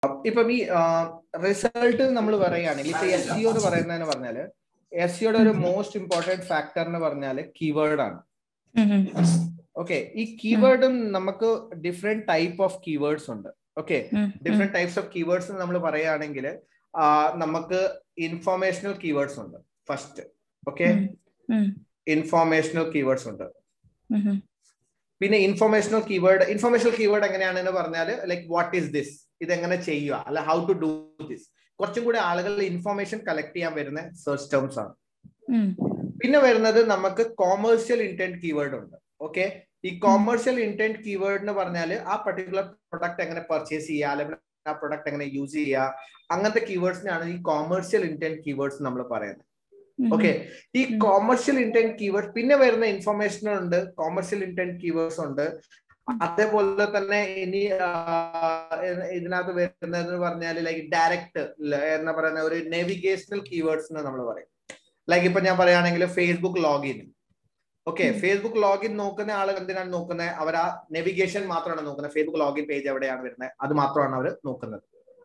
ഇപ്പം ഈ റിസൾട്ട് നമ്മൾ പറയുകയാണെങ്കിൽ ഇപ്പൊ എസ് സിഒ എന്ന് പറയുന്നതെന്ന് പറഞ്ഞാല് എസ് സിയുടെ ഒരു മോസ്റ്റ് ഇമ്പോർട്ടന്റ് ഫാക്ടർ എന്ന് പറഞ്ഞാല് കീവേഡ് ആണ് ഓക്കെ ഈ കീവേഡും നമുക്ക് ഡിഫറെന്റ് ടൈപ്പ് ഓഫ് കീവേഡ്സ് ഉണ്ട് okay different types of keywords നമ്മൾ പറയുകയാണെങ്കിൽ നമുക്ക് ഇൻഫോർമേഷണൽ കീവേഡ്സ് ഉണ്ട് ഫസ്റ്റ് ഓക്കെ ഇൻഫോർമേഷണൽ കീവേഡ്സ് ഉണ്ട് പിന്നെ ഇൻഫോർമേഷണൽ കീവേഡ് ഇൻഫോർമേഷണൽ കീവേഡ് എങ്ങനെയാണെന്ന് പറഞ്ഞാൽ ലൈക്ക് വാട്ട് ഈസ് ദിസ് ഇതെങ്ങനെ ചെയ്യുക അല്ല ഹൗ ടു ഡു ദിസ് കുറച്ചും കൂടി ആളുകൾ ഇൻഫോർമേഷൻ കളക്ട് ചെയ്യാൻ വരുന്ന സെർച്ച് ടേംസ് ആണ് പിന്നെ വരുന്നത് നമുക്ക് കോമേഴ്സ്യൽ ഇന്റന്റ് കീവേഡ് ഉണ്ട് ഓക്കെ ഈ കോമേഴ്സ്യൽ ഇന്റന്റ് കീവേഡ് എന്ന് പറഞ്ഞാൽ ആ പർട്ടിക്കുലർ പ്രൊഡക്റ്റ് എങ്ങനെ പർച്ചേസ് ചെയ്യുക അല്ലെങ്കിൽ ആ പ്രൊഡക്റ്റ് എങ്ങനെ യൂസ് ചെയ്യുക അങ്ങനത്തെ കീവേഡ്സിനാണ് ഈ കോമേഴ്സ്യൽ ഇന്റന്റ് കീവേഡ്സ് നമ്മൾ പറയുന്നത് ഓക്കെ ഈ കോമേഴ്സ്യൽ ഇന്റന്റ് കീവേഡ് പിന്നെ വരുന്ന ഇൻഫർമേഷൻ ഉണ്ട് കോമേഴ്സ്യൽ ഇന്റന്റ് കീവേഡ്സ് ഉണ്ട് അതേപോലെ തന്നെ ഇനി ഇതിനകത്ത് വരുന്നത് പറഞ്ഞാൽ ലൈക്ക് ഡയറക്റ്റ് എന്ന് പറയുന്ന ഒരു നേവിഗേഷണൽ കീവേഡ്സ് നമ്മൾ പറയും ലൈക്ക് ഇപ്പൊ ഞാൻ പറയുകയാണെങ്കിൽ Facebook login okay Facebook login നോക്കുന്ന ആളുകൾ എന്തിനാണ് നോക്കുന്നത് അവർ ആ നെവിഗേഷൻ മാത്രമാണ് നോക്കുന്നത് ഫേസ്ബുക്ക് ലോഗിൻ പേജ് എവിടെയാണ് വരുന്നത് അത് മാത്രമാണ് അവർ നോക്കുന്നത്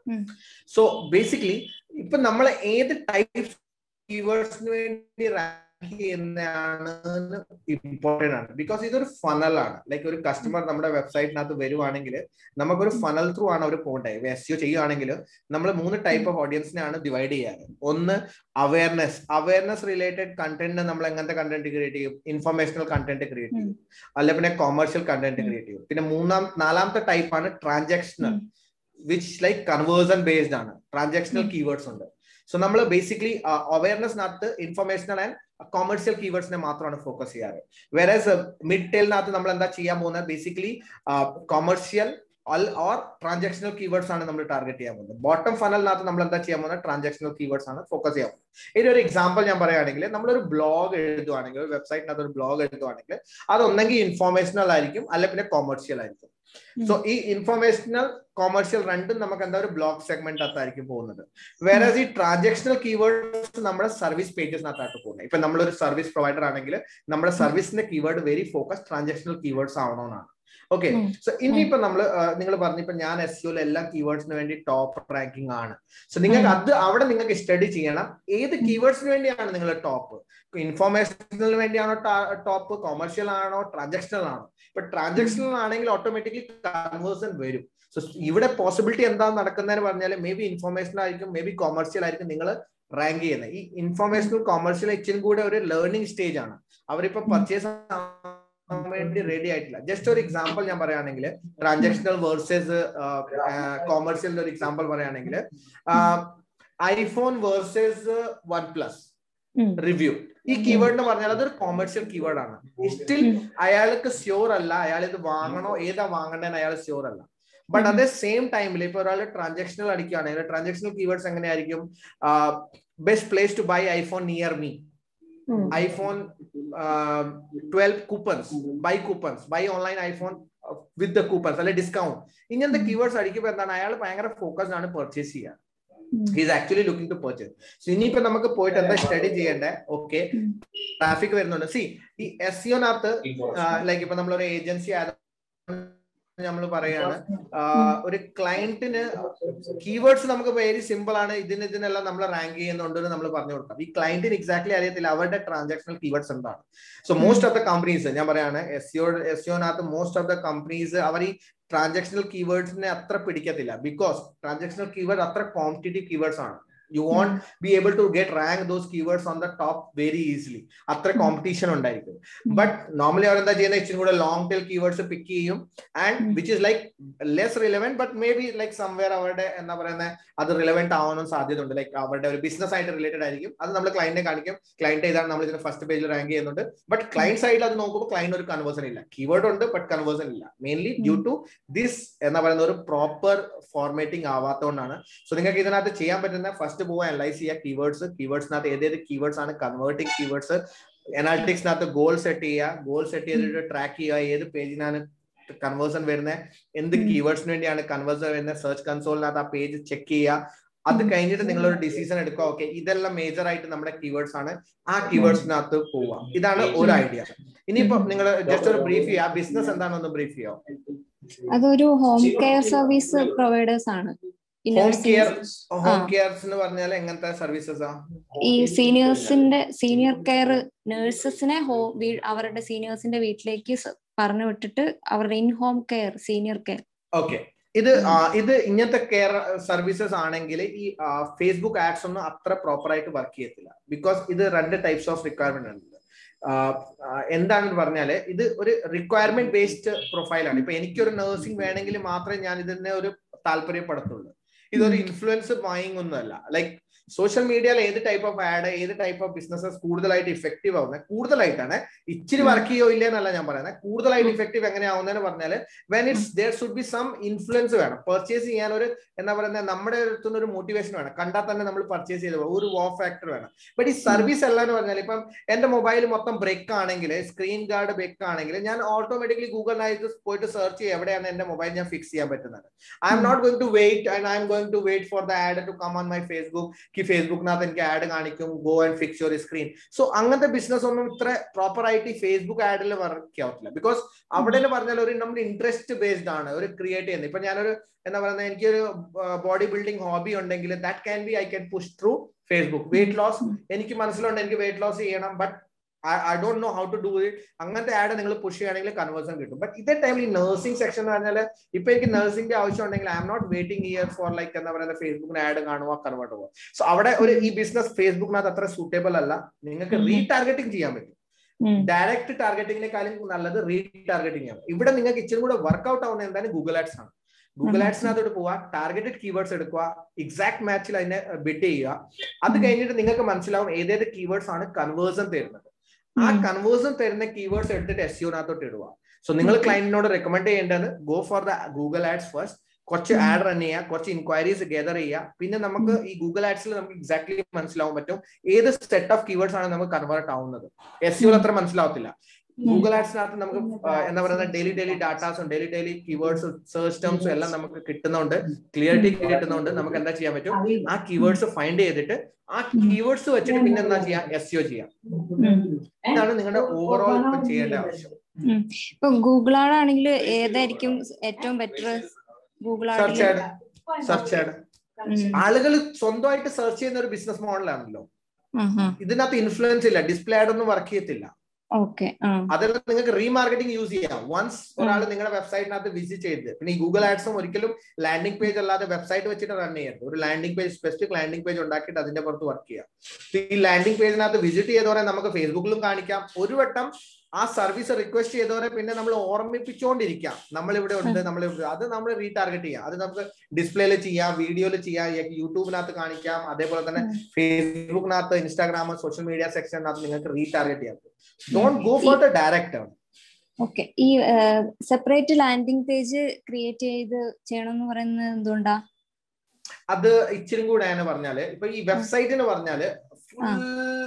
സോ ബേസിക്കലി ഇപ്പൊ നമ്മൾ ഏത് ടൈപ്പ് കീവേഡ്സിന് വേണ്ടി റാങ്ക് ചെയ്യുന്നതാണ് ഇമ്പോർട്ടന്റ് ആണ് ബിക്കോസ് ഇതൊരു ഫനലാണ് ലൈക്ക് ഒരു കസ്റ്റമർ നമ്മുടെ വെബ്സൈറ്റിനകത്ത് വരുവാണെങ്കിൽ നമുക്കൊരു ഫനൽ ത്രൂ ആണ് അവർ പോകേണ്ടത് എസ് യു ചെയ്യുകയാണെങ്കിൽ നമ്മൾ മൂന്ന് ടൈപ്പ് ഓഫ് ഓഡിയൻസിനെയാണ് ഡിവൈഡ് ചെയ്യാറ് ഒന്ന് അവയർനെസ് അവയർനെസ് റിലേറ്റഡ് കണ്ടന്റ് നമ്മൾ എങ്ങനത്തെ കണ്ടന്റ് ക്രിയേറ്റ് ചെയ്യും ഇൻഫർമേഷണൽ കണ്ടന്റ് ക്രിയേറ്റ് ചെയ്യും അല്ല പിന്നെ കൊമേഴ്ഷ്യൽ കണ്ടന്റ് ക്രിയേറ്റ് ചെയ്യും പിന്നെ മൂന്നാം നാലാമത്തെ ടൈപ്പ് ആണ് transactional which like conversion based ആണ് ട്രാൻസാക്ഷണൽ കീവേഡ്സ് ഉണ്ട് സോ നമ്മൾ ബേസിക്കലി അവയർനെസ്സിനകത്ത് ഇൻഫർമേഷണൽ ആൻഡ് കൊമേഴ്സ്യൽ കീവേഡ്സിനെ മാത്രമാണ് ഫോക്കസ് ചെയ്യാറ് വേറെ മിഡ് ടെയിലിനകത്ത് നമ്മൾ എന്താ ചെയ്യാൻ പോകുന്നത് basically commercial or transactional keywords ആണ് നമ്മൾ ടാർഗറ്റ് ചെയ്യാൻ പോകുന്നത് ബോട്ടം ഫനലിനകത്ത് നമ്മൾ എന്താ ചെയ്യാൻ പോകുന്നത് ട്രാൻസാക്ഷണൽ കീവേഡ്സ് ആണ് ഫോക്കസ് ചെയ്യാൻ പോകുന്നത് ഇതിന് ഒരു എക്സാമ്പിൾ ഞാൻ പറയുകയാണെങ്കിൽ നമ്മളൊരു ബ്ലോഗ് എഴുതുവാണെങ്കിൽ ഒരു വെബ്സൈറ്റിനകത്ത് ഒരു ബ്ലോഗ് എഴുതുവാണെങ്കിൽ അത് ഒന്നെങ്കിൽ ഇൻഫോർമേഷണൽ ആയിരിക്കും അല്ലെ പിന്നെ കൊമേഴ്സ്യൽ ആയിരിക്കും സോ ഈ ഇൻഫോർമേഷണൽ കൊമേഴ്സ്യൽ രണ്ടും നമുക്ക് എന്താ ഒരു ബ്ലോഗ് സെഗ്മെന്റ് അകത്തായിരിക്കും പോകുന്നത് വേറെ ഈ ട്രാൻസാക്ഷണൽ കീവേഡ്സ് നമ്മുടെ സർവീസ് പേജസിനകത്തായിട്ട് പോകുന്നത് ഇപ്പൊ നമ്മളൊരു സർവീസ് പ്രൊവൈഡർ ആണെങ്കിൽ നമ്മുടെ സർവീസിന്റെ keyword very focus transactional keywords ആവണമെന്നാണ് ഓക്കെ സോ ഇനിയിപ്പോ നമ്മൾ നിങ്ങൾ പറഞ്ഞിപ്പോ ഞാൻ എസ് യുയിൽ എല്ലാ കീവേഡ്സിന് വേണ്ടി ടോപ്പ് റാങ്കിങ് ആണ് സോ നിങ്ങൾക്ക് അത് അവിടെ നിങ്ങൾക്ക് സ്റ്റഡി ചെയ്യണം ഏത് കീവേഡ്സിന് വേണ്ടിയാണ് നിങ്ങൾ ടോപ്പ് ഇൻഫോർമേഷനിന് വേണ്ടിയാണോ ടോപ്പ് കൊമേഴ്ഷ്യൽ ആണോ ട്രാൻസാക്ഷണൽ ആണോ ഇപ്പൊ ട്രാൻസാക്ഷണൽ ആണെങ്കിൽ ഓട്ടോമാറ്റിക്കലി കൺവേഴ്സൺ വരും സോ ഇവിടെ പോസിബിലിറ്റി എന്താ നടക്കുന്നതെന്ന് പറഞ്ഞാൽ മേ ബി ഇൻഫോർമേഷൻ ആയിരിക്കും മേ ബി കൊമേഴ്ഷ്യൽ ആയിരിക്കും നിങ്ങൾ റാങ്ക് ചെയ്യുന്നത് ഈ ഇൻഫോർമേഷണൽ കൊമേഴ്ഷ്യൽ ഇച്ചിരി കൂടെ ഒരു ലേണിംഗ് സ്റ്റേജ് ആണ് അവരിപ്പോ പർച്ചേസ് വേണ്ടി റെഡി ആയിട്ടില്ല ജസ്റ്റ് ഒരു എക്സാമ്പിൾ ഞാൻ പറയുകയാണെങ്കിൽ ട്രാൻസാക്ഷണൽ വേഴ്സസ് കോമേഴ്സ്യലിന്റെ ഒരു എക്സാമ്പിൾ പറയുകയാണെങ്കിൽ iPhone versus OnePlus review ഈ കീവേഡ് എന്ന് പറഞ്ഞാൽ അതൊരു കൊമേഴ്സ്യൽ കീവേഡ് ആണ് സ്റ്റിൽ അയാൾക്ക് സ്യൂർ അല്ല അയാൾ ഇത് വാങ്ങണോ ഏതാ വാങ്ങണ്ടെന്ന് അയാൾ സ്യൂർ അല്ല ബട്ട് അതേ സെയിം ടൈമിൽ ഇപ്പൊ ഒരാൾ ട്രാൻസാക്ഷണൽ അടിക്കുകയാണെങ്കിൽ ട്രാൻസാക്ഷണൽ കീവേഡ്സ് എങ്ങനെയായിരിക്കും best place to buy iPhone near me iPhone twelve coupons buy coupons buy online iPhone with the coupons അല്ലെ ഡിസ്കൗണ്ട് ഇങ്ങനത്തെ കീവേഡ്സ് അടിക്കുമ്പോൾ എന്താണ് അയാൾ ഭയങ്കര ഫോക്കസ്ഡ് ആണ് പർച്ചേസ് ചെയ്യുക is actually looking to purchase so ഇനിയിപ്പോ നമുക്ക് പോയിട്ട് എന്താ സ്റ്റഡി ചെയ്യേണ്ടത് ഓക്കെ ട്രാഫിക് വരുന്നുണ്ട് സി ഈ എസ് സിഒനകത്ത് ലൈക്ക് ഇപ്പൊ നമ്മളൊരു ഏജൻസി നമ്മൾ പറയാണ് ഒരു ക്ലയന്റിന് കീവേഡ്സ് നമുക്ക് വെരി സിമ്പിൾ ആണ് ഇതിന് ഇതിനെല്ലാം നമ്മൾ റാങ്ക് ചെയ്യുന്നുണ്ട് നമ്മൾ പറഞ്ഞു കൊടുക്കാം ഈ ക്ലയന്റിന് എക്സാക്ട്ലി അറിയത്തില്ല അവരുടെ ട്രാൻസാക്ഷണൽ കീവേഡ്സ് എന്താണ് so most of the companies ഞാൻ പറയാണ് എസ് സിഒ എസ് സിഒനകത്ത് മോസ്റ്റ് ഓഫ് ദ കമ്പനീസ് അവർ ഈ ട്രാൻസാക്ഷണൽ കീവേഡ്സിനെ അത്ര പിടിക്കത്തില്ല ബിക്കോസ് ട്രാൻസാക്ഷണൽ കീവേഡ് അത്ര കോമ്പറ്റേറ്റീവ് കീവേഡ്സ് ആണ് you won't be able to get rank those keywords on the top very easily അത്ര കോമ്പറ്റീഷൻ ഉണ്ടായിരിക്കും ബട്ട് നോർമലി അവർ എന്താ ചെയ്യുന്നത് ഇച്ചിരി കൂടെ ലോങ് ടെയിൽ കീവേഡ്സ് പിക്ക് ചെയ്യും and which is like less relevant but maybe like somewhere അവരുടെ എന്താ പറയുന്നത് അത് റിലവെന്റ് ആവാനും സാധ്യത ഉണ്ട് ലൈക്ക് അവരുടെ ഒരു ബിസിനസ് ആയിട്ട് റിലേറ്റഡ് ആയിരിക്കും അത് നമ്മൾ ക്ലയന്റിനെ കാണിക്കും ക്ലയന്റ് ഏതാണ് നമ്മൾ ഇതിന് ഫസ്റ്റ് പേജിൽ റാങ്ക് ചെയ്യുന്നുണ്ട് ബട്ട് ക്ലയന്റ് സൈഡിൽ അത് നോക്കുമ്പോൾ ക്ലയന്റ് ഒരു കൺവേഴ്സൺ ഇല്ല കീവേഡ് ഉണ്ട് ബട്ട് കൺവേഴ്സൺ ഇല്ല മെയിൻലി ഡ്യൂ ടു ദിസ് എന്ന് പറയുന്ന ഒരു പ്രോപ്പർ ഫോർമാറ്റിംഗ് ആവാത്തതുകൊണ്ടാണ് സോ നിങ്ങൾക്ക് ഇതിനകത്ത് ചെയ്യാൻ പറ്റുന്ന ഫസ്റ്റ് പോവാൻ അനലൈസ് ചെയ്യുക കീവേഡ്സ് കീവേഡ്സിനകത്ത് ഏതേത് കീവേഡ്സ് ആണ് കൺവേർട്ടിംഗ് കീവേഡ്സ് അനാലിറ്റിക്സിനകത്ത് ഗോൾ സെറ്റ് ചെയ്യുക ഗോൾ സെറ്റ് ചെയ്തിട്ട് ട്രാക്ക് ചെയ്യുക ഏത് പേജിനാണ് കൺവേഴ്സൺ വരുന്നത് എന്ത് കീവേഡ്സിന് വേണ്ടിയാണ് കൺവേഴ്സൺ വരുന്നത് സെർച്ച് കൺസോളിനകത്ത് ആ പേജ് ചെക്ക് ചെയ്യുക അത് കഴിഞ്ഞിട്ട് നിങ്ങൾ ഒരു ഡിസിഷൻ എടുക്കുക ഓക്കെ ഇതെല്ലാം മേജർ ആയിട്ട് നമ്മുടെ കീവേഡ്സ് ആണ് ആ കീവേഡ്സിനകത്ത് പോവുക ഇതാണ് ഒരു ഐഡിയ ഇനിയിപ്പോ നിങ്ങൾ ജസ്റ്റ് ഒരു ബ്രീഫ് ചെയ്യുക ബിസിനസ് എന്താണെന്ന് ബ്രീഫ് ചെയ്യാം അതൊരു ഹോം കെയർ സർവീസ് പ്രൊവൈഡേഴ്സ് ആണ് ഹോം കെയർ ഹോം കെയർസ് എന്ന് പറഞ്ഞാൽ എങ്ങനത്തെ സർവീസസ് ഈ സീനിയേഴ്സിന്റെ സീനിയർ കെയർ നഴ്സസിനെ ഹോ അവരുടെ സീനിയേഴ്സിന്റെ വീട്ടിലേക്ക് പറഞ്ഞു വിട്ടിട്ട് അവരുടെ in home care senior care okay ഇത് ഇത് ഇങ്ങനത്തെ കെയർ സർവീസസ് ആണെങ്കിൽ ഈ ഫേസ്ബുക്ക് ആഡ്സ് ഒന്നും അത്ര പ്രോപ്പർ ആയിട്ട് വർക്ക് ചെയ്യത്തില്ല ബിക്കോസ് ഇത് രണ്ട് ടൈപ്സ് ഓഫ് റിക്വയർമെന്റ് ഉണ്ട് എന്താണെന്ന് പറഞ്ഞാല് ഇത് ഒരു റിക്വയർമെന്റ് ബേസ്ഡ് പ്രൊഫൈലാണ് ഇപ്പൊ എനിക്കൊരു നഴ്സിംഗ് വേണമെങ്കിൽ മാത്രമേ ഞാൻ ഇതിനെ ഒരു താല്പര്യപ്പെടുത്തുള്ളൂ ഇതൊരു ഇൻഫ്ലുവൻസ് ബൈങ് ഒന്നുമല്ല ലൈക്ക് സോഷ്യൽ മീഡിയയിൽ ഏത് ടൈപ്പ് ഓഫ് ആഡ് ഏത് ടൈപ്പ് ഓഫ് ബിസിനസ്സസ് കൂടുതലായിട്ട് ഇഫക്റ്റീവ് ആവുന്നത് കൂടുതലായിട്ടാണ് ഇച്ചിരി വർക്ക് ചെയ്യോ ഇല്ല എന്നല്ല ഞാൻ പറയുന്നത് കൂടുതലായിട്ട് ഇഫക്റ്റീവ് എങ്ങനെയാവുന്നതെന്ന് പറഞ്ഞാൽ when it's there should be some influence വേണം പർച്ചേസ് ചെയ്യാൻ ഒരു എന്താ പറയുന്നത് നമ്മുടെ അടുത്തുനിന്ന് ഒരു മോട്ടിവേഷൻ വേണം കണ്ടാൽ തന്നെ നമ്മൾ പർച്ചേസ് ചെയ്ത് ഒരു വോ ഫാക്ടർ വേണം ബട്ട് ഈ സർവീസ് എല്ലാം എന്ന് പറഞ്ഞാൽ ഇപ്പം എന്റെ മൊബൈൽ മൊത്തം ബ്രേക്ക് ആണെങ്കിൽ സ്ക്രീൻ ഗാർഡ് ബ്രേക്ക് ആണെങ്കിൽ ഞാൻ ഓട്ടോമാറ്റിക്കലി ഗൂഗിളിനായിട്ട് പോയിട്ട് സെർച്ച് ചെയ്യും എവിടെയാണ് എന്റെ മൊബൈൽ ഞാൻ ഫിക്സ് ചെയ്യാൻ പറ്റുന്നത് I'm not going to wait and I'm going to wait for the ad to come on my Facebook ഈ ഫേസ്ബുക്കിനകത്ത് എനിക്ക് ആഡ് കാണിക്കും go and fix your screen so അങ്ങനത്തെ ബിസിനസ് ഒന്നും ഇത്ര പ്രോപ്പർ ആയിട്ട് ഈ ഫേസ്ബുക്ക് ആഡിൽ വർക്ക് ആവത്തില്ല ബിക്കോസ് അവിടെ പറഞ്ഞാൽ ഒരു നമ്മുടെ ഇൻട്രസ്റ്റ് ബേസ്ഡ് ആണ് ഒരു ക്രിയേറ്റ് ചെയ്യുന്നത് ഇപ്പൊ ഞാനൊരു എന്താ പറയുന്നത് എനിക്കൊരു ബോഡി ബിൽഡിംഗ് ഹോബി ഉണ്ടെങ്കിൽ that can be I can push through Facebook weight loss എനിക്ക് മനസ്സിലുണ്ട് എനിക്ക് വെയിറ്റ് ലോസ് ചെയ്യണം but I don't know how to do it അങ്ങനത്തെ ആഡ് നിങ്ങൾ പുഷ് ചെയ്യുകയാണെങ്കിൽ കൺവേഴ്സൺ കിട്ടും ബട്ട് ഇതേ ടൈമിൽ ഈ നഴ്സിംഗ് സെക്ഷൻ എന്ന് പറഞ്ഞാൽ ഇപ്പൊ എനിക്ക് നഴ്സിംഗിന്റെ ആവശ്യം ഉണ്ടെങ്കിൽ I'm not waiting year for like എന്താ പറയുക ഫേസ്ബുക്കിന് ആഡ് കാണുക കൺവേർട്ട് പോകുക സോ അവിടെ ഒരു ഈ ബിസിനസ് ഫേസ്ബുക്കിനകത്ത് അത്ര സൂട്ടബിൾ അല്ല നിങ്ങൾക്ക് റീടാർഗറ്റിംഗ് ചെയ്യാൻ പറ്റും ഡയറക്റ്റ് ടാർഗറ്റിംഗിനെക്കാളും നല്ലത് റീടാർഗറ്റിംഗ് ചെയ്യാം ഇവിടെ നിങ്ങൾക്ക് ഇച്ചിരി കൂടെ വർക്ക്ഔട്ട് ആവുന്ന എന്താണ് ഗൂഗിൾ ആഡ്സ് ആണ് ഗൂഗിൾ ആഡ്സിനകത്തോട്ട് പോവുക ടാർഗറ്റഡ് കീവേഡ്സ് എടുക്കുക എക്സാക്ട് മാച്ചിൽ അതിനെ ബിഡ് ചെയ്യുക അത് കഴിഞ്ഞിട്ട് നിങ്ങൾക്ക് മനസ്സിലാവും ഏതേത് കീവേഡ്സ് ആണ് കൺവേഴ്സൺ തരുന്നത് ആ കൺവേഴ്സൺ തരുന്ന കീവേഡ്സ് എടുത്തിട്ട് എസ് യുനകത്തോട്ട് ഇടുക സോ നിങ്ങൾ ക്ലയന്റിനോട് റെക്കമെൻഡ് ചെയ്യേണ്ടത് go for the Google ads first കുറച്ച് ആഡ് റൺ ചെയ്യുക കുറച്ച് ഇൻക്വയറീസ് ഗെദർ ചെയ്യുക പിന്നെ നമുക്ക് ഈ ഗൂഗിൾ ആഡ്സിൽ നമുക്ക് എക്സാക്ട്ലി മനസ്സിലാവാൻ പറ്റും ഏത് സെറ്റ് ഓഫ് കീവേഡ്സ് ആണ് നമുക്ക് കൺവേർട്ട് ആവുന്നത് എസ് യുൽ അത്ര മനസ്സിലാവത്തില്ല ഗൂഗിൾ ആഡ്സിനകത്ത് നമുക്ക് എന്താ പറയുക ഡെയിലി ഡെയിലി ഡാറ്റാസും ഡെയിലി ഡെയിലി കീവേഡ്സും സെർച്ച് ടേംസും എല്ലാം നമുക്ക് കിട്ടുന്നുണ്ട് ക്ലിയറിറ്റി കിട്ടുന്നുണ്ട് നമുക്ക് എന്താ ചെയ്യാൻ പറ്റും ആ കീവേഡ്സ് ഫൈൻഡ് ചെയ്തിട്ട് ആ കീവേഡ്സ് വെച്ചിട്ട് പിന്നെ എന്താ ചെയ്യാം എസ് യു ചെയ്യാം ഇതാണ് നിങ്ങളുടെ ഓവറോൾ ചെയ്യേണ്ട ആവശ്യം ഇപ്പൊ ഗൂഗിൾ ആണെങ്കിൽ ഏതായിരിക്കും ഏറ്റവും better Google search ad search ad ആളുകൾ സ്വന്തമായിട്ട് സെർച്ച് ചെയ്യുന്ന ഒരു ബിസിനസ് മോഡലാണല്ലോ ഇതിനകത്ത് ഇൻഫ്ലുവൻസ് ഇല്ല ഡിസ്പ്ലേ ആഡ് ഒന്നും വർക്ക് ചെയ്യത്തില്ല അതെല്ലാം നിങ്ങൾക്ക് റീമാർക്കറ്റിംഗ് യൂസ് ചെയ്യാം വൺസ് ഒരാൾ നിങ്ങളുടെ വെബ്സൈറ്റിനകത്ത് വിസിറ്റ് ചെയ്ത് പിന്നെ ഈ ഗൂഗിൾ ആഡ്സും ഒരിക്കലും ലാൻഡിംഗ് പേജ് അല്ലാതെ വെബ്സൈറ്റ് വെച്ചിട്ട് റൺ ചെയ്യരുത് ഒരു landing page specific landing page ഉണ്ടാക്കിയിട്ട് അതിന്റെ പുറത്ത് വർക്ക് ചെയ്യാം ഈ ലാൻഡിംഗ് പേജിനകത്ത് വിസിറ്റ് ചെയ്തവരെ നമുക്ക് ഫേസ്ബുക്കിലും കാണിക്കാം ഒരു വട്ടം ആ സർവീസ് റിക്വസ്റ്റ് ചെയ്തവരെ പിന്നെ നമ്മൾ ഓർമ്മിപ്പിച്ചുകൊണ്ടിരിക്കാം നമ്മൾ ഇവിടെ ഉണ്ട് നമ്മൾ അത് നമ്മൾ റീടാർഗറ്റ് ചെയ്യാം അത് നമുക്ക് ഡിസ്പ്ലേയിൽ ചെയ്യാം വീഡിയോയിൽ ചെയ്യാം യൂട്യൂബിനകത്ത് കാണിക്കാം അതേപോലെ തന്നെ ഫേസ്ബുക്കിനകത്ത് ഇൻസ്റ്റാഗ്രാം സോഷ്യൽ മീഡിയ സെക്ഷനകത്ത് നിങ്ങൾക്ക് റീടാർഗറ്റ് ചെയ്യാം don't go for the direct okay ഈ സെപ്പറേറ്റ് ലാൻഡിംഗ് പേജ് ക്രിയേറ്റ് ചെയ്ത് ചെയ്യണം എന്ന് പറയുന്നത് എന്തുകൊണ്ടാ അത് ഇച്ചിരി കൂടെ പറഞ്ഞാല് ഇപ്പൊ ഈ വെബ്സൈറ്റിന് പറഞ്ഞാല് ഫുൾ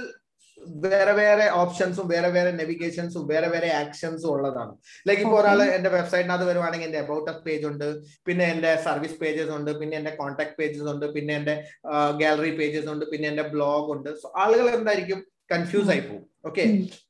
വേറെ വേറെ ഓപ്ഷൻസും വേറെ വേറെ നെവിഗേഷൻസും വേറെ വേറെ ആക്ഷൻസും ഉള്ളതാണ് ലൈക്ക് ഇപ്പൊ ഒരാൾ എന്റെ വെബ്സൈറ്റിനകത്ത് വരുവാണെങ്കിൽ എന്റെ അബൌട്ട് എസ് പേജ് ഉണ്ട് പിന്നെ എന്റെ സർവീസ് പേജസ് ഉണ്ട് പിന്നെ എന്റെ കോൺടാക്ട് പേജസ് ഉണ്ട് പിന്നെ എന്റെ ഗാലറി പേജസ് ഉണ്ട് പിന്നെ എന്റെ ബ്ലോഗ് ഉണ്ട് സോ ആളുകൾ എന്തായിരിക്കും കൺഫ്യൂസ് ആയി പോകും ഓക്കെ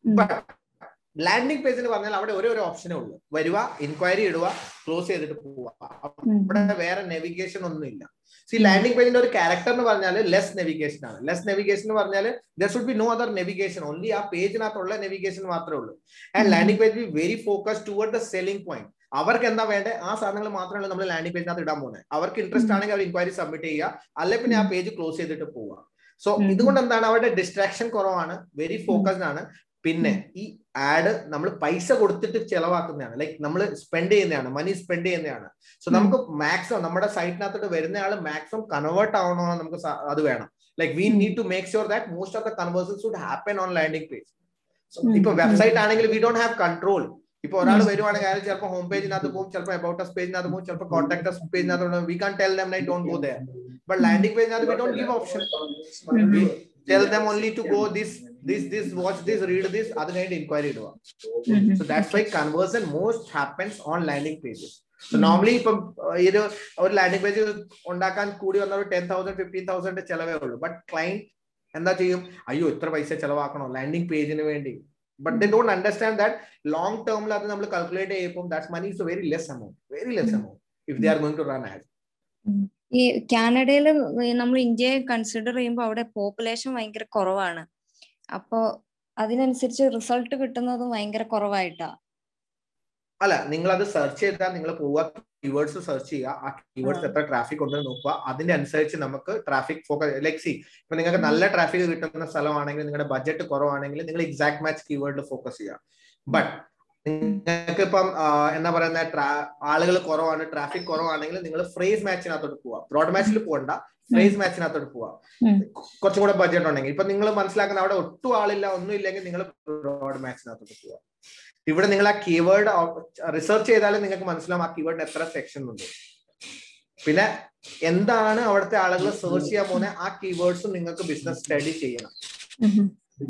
ലാൻഡിംഗ് പേജിന് പറഞ്ഞാൽ അവിടെ ഒരേ ഒരു ഓപ്ഷനേ ഉള്ളൂ വരിക ഇൻക്വയറി ഇടുക ക്ലോസ് ചെയ്തിട്ട് പോവുക അവിടെ വേറെ നെവിഗേഷൻ ഒന്നും ഇല്ല സി ലാൻഡിംഗ് പേജിന്റെ ഒരു ക്യാരക്ടർ എന്ന് പറഞ്ഞാൽ ലെസ് നെവിഗേഷൻ ആണ് ലെസ് നെവിഗേഷൻ എന്ന് പറഞ്ഞാൽ there should be no other navigation only ആ പേജിനകത്തുള്ള നെവിഗേഷൻ മാത്രമേ ഉള്ളൂ and landing page be very focus toward the selling point അവർക്ക് എന്താ വേണ്ടത് ആ സാധനങ്ങൾ മാത്രമല്ല നമ്മൾ ലാൻഡിംഗ് പേജിനകത്ത് ഇടാൻ പോകുന്നത് അവർക്ക് ഇൻട്രസ്റ്റ് ആണെങ്കിൽ അവർ ഇൻക്വയറി സബ്മിറ്റ് ചെയ്യുക അല്ലെ പിന്നെ ആ പേജ് ക്ലോസ് ചെയ്തിട്ട് പോവുക സോ ഇതുകൊണ്ട് എന്താണ് അവരുടെ ഡിസ്ട്രാക്ഷൻ കുറവാണ് വെരി ഫോക്കസ്ഡ് ആണ് പിന്നെ ഈ ആഡ് നമ്മൾ പൈസ കൊടുത്തിട്ട് ചെലവാക്കുന്നതാണ് ലൈക്ക് നമ്മൾ സ്പെൻഡ് ചെയ്യുന്നതാണ് മണി സ്പെൻഡ് ചെയ്യുന്നതാണ് സോ നമുക്ക് മാക്സിമം നമ്മുടെ സൈറ്റിനകത്തോട്ട് വരുന്ന ആൾ മാക്സിമം കൺവേർട്ട് ആവണോ നമുക്ക് അത് വേണം like we need to make sure that most of the conversions would happen on landing page ഇപ്പൊ വെബ്സൈറ്റ് ആണെങ്കിൽ വി ഡോണ്ട് ഹാവ് കൺട്രോൾ ഇപ്പൊ ഒരാൾ വരുവാണെങ്കിൽ അയാൾ ചിലപ്പോൾ ഹോം പേജിനകത്ത് പോകും ചിലപ്പോൾ അബൌട്ട് അസ് പേജിനകത്ത് പോകും ചിലപ്പോൾ കോൺടാക്ട് അസ് പേജിനകത്ത് we can tell them I don't go there but landing പേജിനകത്ത് we don't give option tell them only to go this this this watch this read this അത് കഴിഞ്ഞിട്ട് inquiry ഇടുക so that's why conversion most happens on landing pages so normally ഇപ്പം ഈ ഒരു ഒരു landing page ഉണ്ടാക്കാൻ കൂടി വന്ന ഒരു ടെൻ തൗസൻഡ് ഫിഫ്റ്റീൻ തൗസൻഡ് ചെലവേ ഉള്ളൂ ബട്ട് ക്ലൈന്റ് എന്താ ചെയ്യും അയ്യോ ഇത്ര പൈസ ചെലവാക്കണോ ലാൻഡിംഗ് പേജിന് വേണ്ടി but they don't understand that long ടേമിൽ അത് നമ്മൾ കാൽക്കുലേറ്റ് ചെയ്യുമ്പോൾ that's money is very less amount very less amount if they are going to run ad ഈ കാനഡയിൽ നമ്മൾ ഇന്ത്യയെ കൺസിഡർ ചെയ്യുമ്പോൾ അവിടെ പോപ്പുലേഷൻ ഭയങ്കര കുറവാണ് അപ്പോ അതിനനുസരിച്ച് റിസൾട്ട് കിട്ടുന്നതും ഭയങ്കര കുറവായിട്ടാ അല്ല നിങ്ങൾ അത് സെർച്ച് ചെയ്താൽ നിങ്ങൾ പോവുക കീവേഡ്സ് സെർച്ച് ചെയ്യുക ആ കീവേഡ്സ് എത്ര ട്രാഫിക് ഉണ്ടെന്ന് നോക്കുക അതിന്റെ അനുസരിച്ച് നമുക്ക് ട്രാഫിക് ഫോക്കസ് ലൈക് സി ഇപ്പൊ നിങ്ങൾക്ക് നല്ല ട്രാഫിക് കിട്ടുന്ന സ്ഥലമാണെങ്കിൽ നിങ്ങളുടെ ബഡ്ജറ്റ് കുറവാണെങ്കിൽ നിങ്ങൾ എക്സാക്ട് മാച്ച് കീവേഡിൽ ഫോക്കസ് ചെയ്യുക ബട്ട് നിങ്ങൾക്ക് ഇപ്പം എന്താ പറയുന്ന ആളുകൾ കുറവാണ് ട്രാഫിക് കുറവാണെങ്കിൽ നിങ്ങൾ ഫ്രേസ് മാച്ചിനകത്തോട്ട് പോവാ ബ്രോഡ് മാച്ചിൽ പോകണ്ട ഫ്രേസ് മാച്ചിനകത്തോട്ട് പോവാ കുറച്ചും കൂടെ ബഡ്ജറ്റ് ഉണ്ടെങ്കിൽ ഇപ്പൊ നിങ്ങൾ മനസ്സിലാക്കുന്ന അവിടെ ഒട്ടും ആളില്ല ഒന്നും ഇല്ലെങ്കിൽ നിങ്ങൾ ബ്രോഡ് മാച്ചിനകത്തോട്ട് പോവാ ഇവിടെ നിങ്ങൾ ആ കീവേഡ് റിസർച്ച് ചെയ്താലും നിങ്ങൾക്ക് മനസ്സിലാവും ആ കീവേഡിന് എത്ര സെക്ഷൻ ഉണ്ട് പിന്നെ എന്താണ് അവിടുത്തെ ആളുകൾ സെർച്ച് ചെയ്യാൻ പോകുന്നത് ആ കീവേഡ്സും നിങ്ങൾക്ക് ബിസിനസ് സ്റ്റഡി ചെയ്യണം